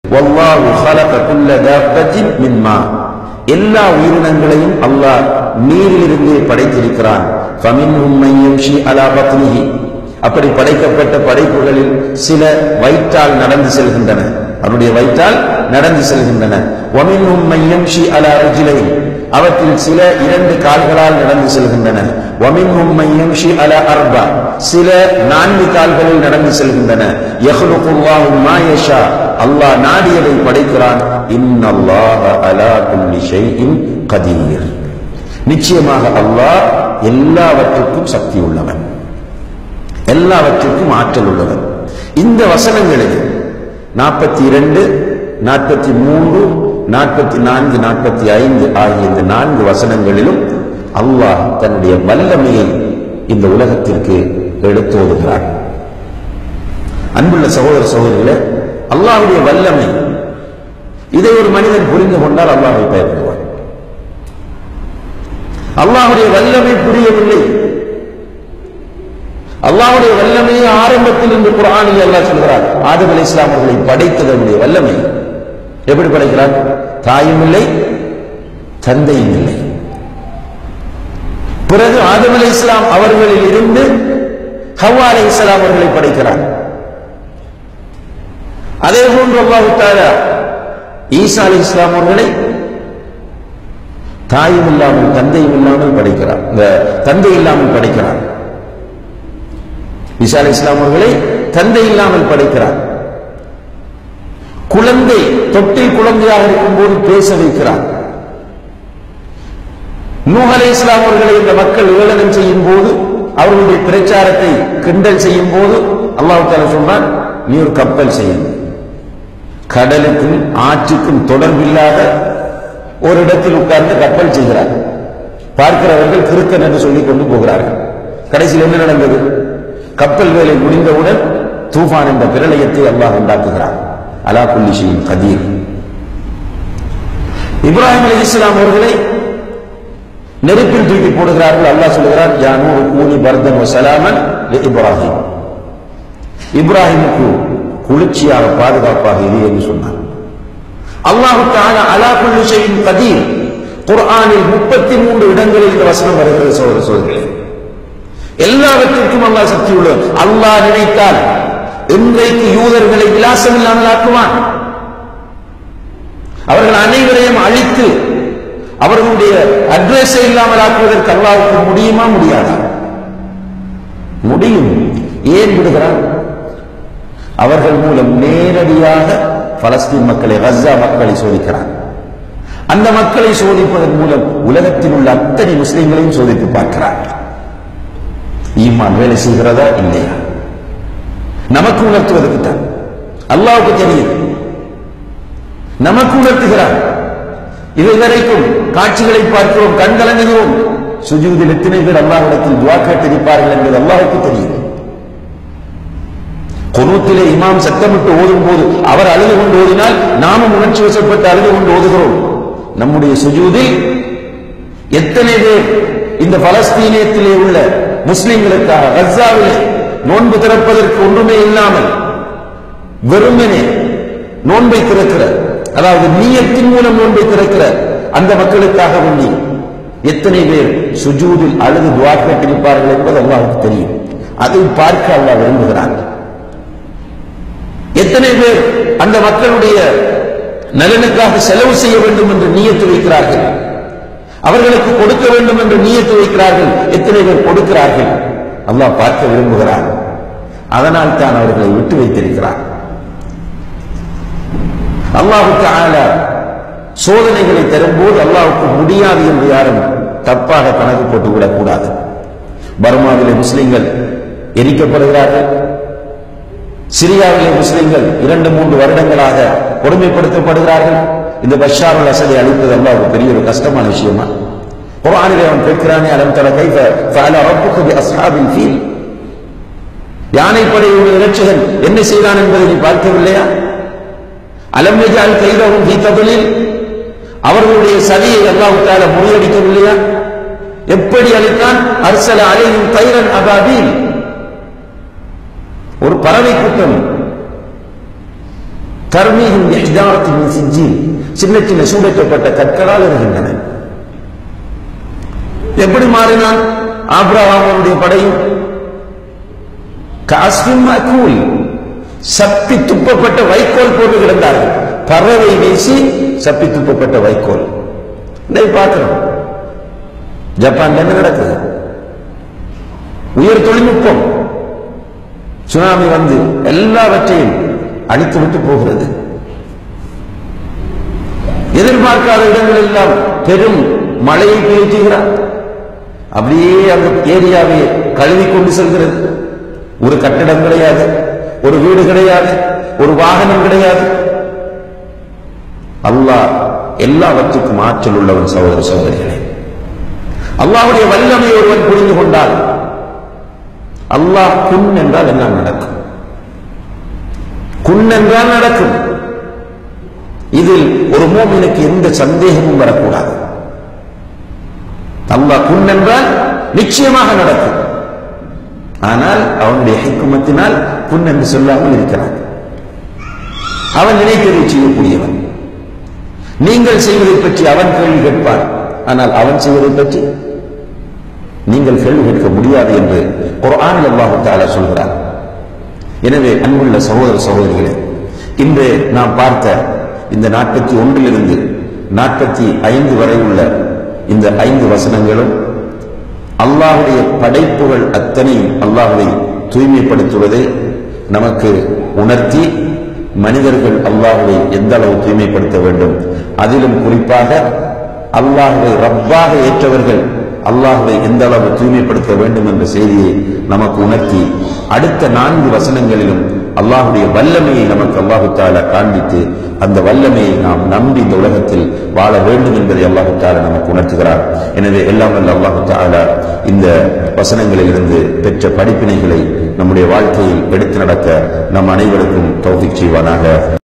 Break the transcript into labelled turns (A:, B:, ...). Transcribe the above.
A: வல்லாஹு خلق كل دابة من ماء எல்லா உயிரினங்களையும் அல்லாஹ் நீரிலிருந்தே படைத்திருக்கிறான் فمنهم من يمشي على بطنه அப்படி படைக்கப்பட்ட படைப்புகளில் சில வயிற்றால் நடந்து செல்கின்றன அவருடைய வயிற்றால் நடந்து செல்கின்றன ومنهم من يمشي على رجلين அவற்றில் சில இரண்டு கால்களால் நடந்து செல்கின்றன ومنهم من يمشي على اربع சில நான்கு கால்களில் நடந்து செல்கின்றன يخلق الله ما يشاء அல்லாஹ் நாடியதை படைக்கிறான் இன்னல்லாஹ அலா குல்லி ஷைஇன் கதீர் நிச்சயமாக அல்லாஹ் எல்லாவற்றுக்கும் சக்தி உள்ளவன் எல்லாவற்றுக்கும் ஆற்றல் உள்ளவன் இந்த வசனங்களில் நாற்பத்தி இரண்டு நாற்பத்தி மூன்று நாற்பத்தி நான்கு நாற்பத்தி ஐந்து ஆகிய இந்த நான்கு வசனங்களிலும் அல்லாஹ் தன்னுடைய வல்லமையை இந்த உலகத்திற்கு எடுத்தோதுகிறான் அன்புள்ள சகோதர சகோதரிகளே அல்லாஹ்வுடைய வல்லமை இதை ஒரு மனிதன் புரிந்து கொண்டால் அல்லாஹ்வை பயப்படுவான் அல்லாஹ்வுடைய வல்லமை புரியவில்லை அல்லாஹ்வுடைய வல்லமையை ஆரம்பத்தில் இந்த குர்ஆனில் அல்லாஹ் சொல்கிறார் ஆதம் அலைஹிஸ்ஸலாம் அவர்களை படைத்ததனுடைய வல்லமை எப்படி படைக்கிறார் தாயும் இல்லை தந்தையும் இல்லை பிறகு ஆதம் அலைஹிஸ்ஸலாம் அவர்களில் இருந்து ஹவ்வா அலைஹிஸ்ஸலாம் அவர்களை படைக்கிறார் அதே போன்று அல்லாஹு தாலா ஈசா அலி இஸ்லாம் அவர்களை தாயும் இல்லாமல் தந்தையும் இல்லாமல் படைக்கிறார் இந்த தந்தை இல்லாமல் படைக்கிறார் ஈசா அலி இஸ்லாம் அவர்களை தந்தை இல்லாமல் படைக்கிறார் குழந்தை தொட்டில் குழந்தையாக இருக்கும்போது பேச வைக்கிறார் நூஹ் அலை இஸ்லாம் அவர்களை இந்த மக்கள் ஏளனம் செய்யும் போது அவர்களுடைய பிரச்சாரத்தை கிண்டல் செய்யும் போது அல்லாஹு தாலா சொன்னான் நீ ஒரு கப்பல் செய்யணும் கடலுக்கும் ஆற்றுக்கும் தொடர்பில்லாத ஒரு இடத்தில் உட்கார்ந்து கப்பல் செய்கிறார் பார்க்கிறவர்கள் கிறுக்கன் என்று சொல்லிக் கொண்டு போகிறார்கள் கடைசியில் என்ன நடந்தது கப்பல் வேலை முடிந்தவுடன் தூஃபான் என்ற பிரளயத்தை அல்லாஹ் உண்டாக்குகிறார் அலா குல்லி ஷையின் கதீர் இப்ராஹிம் அலி இஸ்லாம் அவர்களை நெருப்பில் தூக்கி போடுகிறார்கள் அல்லாஹ் சொல்கிறார் யானூர் கூனி பர்தன் சலாமன் இப்ராஹிம் இப்ராஹிமுக்கு குளிர்ச்சியாக பாதுகாப்பாக இது என்று சொன்னார் அல்லாஹு தாலா அலா குல்லி ஷையின் கதீர் குர்ஆனில் முப்பத்தி மூன்று இடங்களில் இந்த வசனம் வருகிறது சோதர சோதரிகளே எல்லாவற்றிற்கும் அல்லாஹ் சக்தி உள்ளவர் அல்லாஹ் நினைத்தால் இன்றைக்கு யூதர்களை விலாசம் இல்லாமல் ஆக்குவான் அவர்கள் அனைவரையும் அழித்து அவர்களுடைய அட்ரஸை இல்லாமல் ஆக்குவதற்கு அல்லாவுக்கு முடியுமா முடியாதா முடியும் ஏன் விடுகிறான் அவர்கள் மூலம் நேரடியாக பலஸ்தீன் மக்களை கஸ்ஸா மக்களை சோதிக்கிறான் அந்த மக்களை சோதிப்பதன் மூலம் உலகத்தில் உள்ள அத்தனை முஸ்லிம்களையும் சோதித்து பார்க்கிறார் ஈமான் வேலை செய்கிறதா இல்லையா நமக்கு உணர்த்துவதற்கு தான் அல்லாவுக்கு தெரியும் நமக்கு உணர்த்துகிறார் இதுவரைக்கும் காட்சிகளை பார்க்கிறோம் கண்கலங்குகிறோம் சுஜூதில் எத்தனை பேர் அல்லாஹிடத்தில் துவா கேட்டிருப்பார்கள் என்பது அல்லாஹுக்கு தெரியும் குனூத்திலே இமாம் சத்தமிட்டு ஓதும் போது அவர் அழுது கொண்டு ஓதினால் நாமும் உணர்ச்சி வசப்பட்டு அழுது கொண்டு ஓதுகிறோம் நம்முடைய சுஜூதில் எத்தனை பேர் இந்த பலஸ்தீனியத்திலே உள்ள முஸ்லிம்களுக்காக கஸ்ஸாவிலே நோன்பு திறப்பதற்கு ஒன்றுமே இல்லாமல் வெறுமனே நோன்பை திறக்கிற அதாவது நீயத்தின் மூலம் நோன்பை திறக்கிற அந்த மக்களுக்காக வேண்டி எத்தனை பேர் சுஜூதில் அழுது துவா கேட்டிருப்பார்கள் என்பது அல்லாஹுக்கு தெரியும் அதை பார்க்க அல்லாஹ் விரும்புகிறான் எத்தனை பேர் அந்த மக்களுடைய நலனுக்காக செலவு செய்ய வேண்டும் என்று நியத்து வைக்கிறார்கள் அவர்களுக்கு கொடுக்க வேண்டும் என்று நியத்து வைக்கிறார்கள் எத்தனை பேர் கொடுக்கிறார்கள் அல்லாஹ் பார்க்க விரும்புகிறார் அதனால் தான் அவர்களை விட்டு வைத்திருக்கிறார் அல்லாஹுக்கு ஆல சோதனைகளை தரும்போது அல்லாஹுக்கு முடியாது என்று யாரும் தப்பாக கணக்கு போட்டு விடக்கூடாது பர்மாவிலே முஸ்லிம்கள் எரிக்கப்படுகிறார்கள் சிரியாவிலே முஸ்லிம்கள் இரண்டு மூன்று வருடங்களாக கொடுமைப்படுத்தப்படுகிறார்கள் இந்த பஷாருல் அசதை அழிப்பது அல்ல ஒரு பெரிய ஒரு கஷ்டமான விஷயமா குர்ஆனிலே அவன் கேட்கிறானே அலம் தர கைஃப ஃபஅல ரப்புக பி அஸ்ஹாபில் ஃபீல் யானைப்படையுடைய இரட்சகன் என்ன செய்தான் என்பதை நீ பார்க்கவில்லையா அலம் யஜால் கைதஹும் ஃபீ ததுலில் அவர்களுடைய சதியை அல்லாஹ் தஆலா முறியடிக்கவில்லையா எப்படி அளித்தான் அர்சல அலைஹிம் தைரன் அபாபீல் ஒரு பறவை கூட்டம் தர்மீகம் எஹ்தாரத்தின் சிஜில் சின்ன சின்ன சூடேற்றப்பட்ட கற்களால் இருக்கின்றன எப்படி மாறினான் ஆப்ரஹாமனுடைய படையும் காஸ்மின் மக்கூல் சப்பி துப்பப்பட்ட வைக்கோல் போட்டு கிடந்தார்கள் பறவை வீசி சப்பி துப்பப்பட்ட வைக்கோல் இதை பார்க்கிறோம் ஜப்பான்ல என்ன நடக்குது உயர் தொழில்நுட்பம் சுனாமி வந்து எல்லாவற்றையும் அழித்து விட்டு போகிறது எதிர்பார்க்காத இடங்கள் எல்லாம் பெரும் மழையை பெய்யுகிறார் அப்படியே அந்த ஏரியாவை கழுவி கொண்டு செல்கிறது ஒரு கட்டிடம் கிடையாது ஒரு வீடு கிடையாது ஒரு வாகனம் கிடையாது அல்லாஹ் எல்லாவற்றுக்கும் ஆற்றல் உள்ளவன் சகோதர சகோதரிகளே அல்லாஹ்வுடைய வல்லமை ஒருவன் புரிந்து கொண்டால் அல்லாஹ் குன் என்றால் என்ன நடக்கும் குன் என்றால் நடக்கும் இதில் ஒரு மோமினுக்கு எந்த சந்தேகமும் வரக்கூடாது அல்லாஹ் குன் என்றால் நிச்சயமாக நடக்கும் ஆனால் அவனுடைய ஹிக்குமத்தினால் குன் என்று சொல்லாமல் இருக்கிறான் அவன் நினைத்ததை செய்யக்கூடியவன் நீங்கள் செய்வதை பற்றி அவன் கேள்வி கேட்பான் ஆனால் அவன் செய்வதை பற்றி நீங்கள் கேள்வி கேட்க முடியாது என்று குர்ஆன் அல்லாஹு தஆலா சொல்கிறார் எனவே அன்புள்ள சகோதர சகோதரிகளே இன்று நாம் பார்த்த இந்த நாற்பத்தி ஒன்றிலிருந்து நாற்பத்தி ஐந்து வரை உள்ள இந்த ஐந்து வசனங்களும் அல்லாஹுடைய படைப்புகள் அத்தனையும் அல்லாஹுவை தூய்மைப்படுத்துவதை நமக்கு உணர்த்தி மனிதர்கள் அல்லாஹுவை எந்த அளவு தூய்மைப்படுத்த வேண்டும் அதிலும் குறிப்பாக அல்லாஹுவை ரப்பாக ஏற்றவர்கள் அல்லாஹுவை எந்த அளவு தூய்மைப்படுத்த வேண்டும் என்ற செய்தியை நமக்கு உணர்த்தி அடுத்த நான்கு வசனங்களிலும் அல்லாஹுடைய வல்லமையை நமக்கு அல்லாஹு தாலா காண்பித்து அந்த வல்லமையை நாம் நம்பி இந்த உலகத்தில் வாழ வேண்டும் என்பதை அல்லாஹு தாலா நமக்கு உணர்த்துகிறார் எனவே எல்லாம் வல்ல அல்லாஹு தாலா இந்த வசனங்களிலிருந்து பெற்ற படிப்பினைகளை நம்முடைய வாழ்க்கையில் எடுத்து நடக்க நம் அனைவருக்கும் தௌஃபிக் செய்வானாக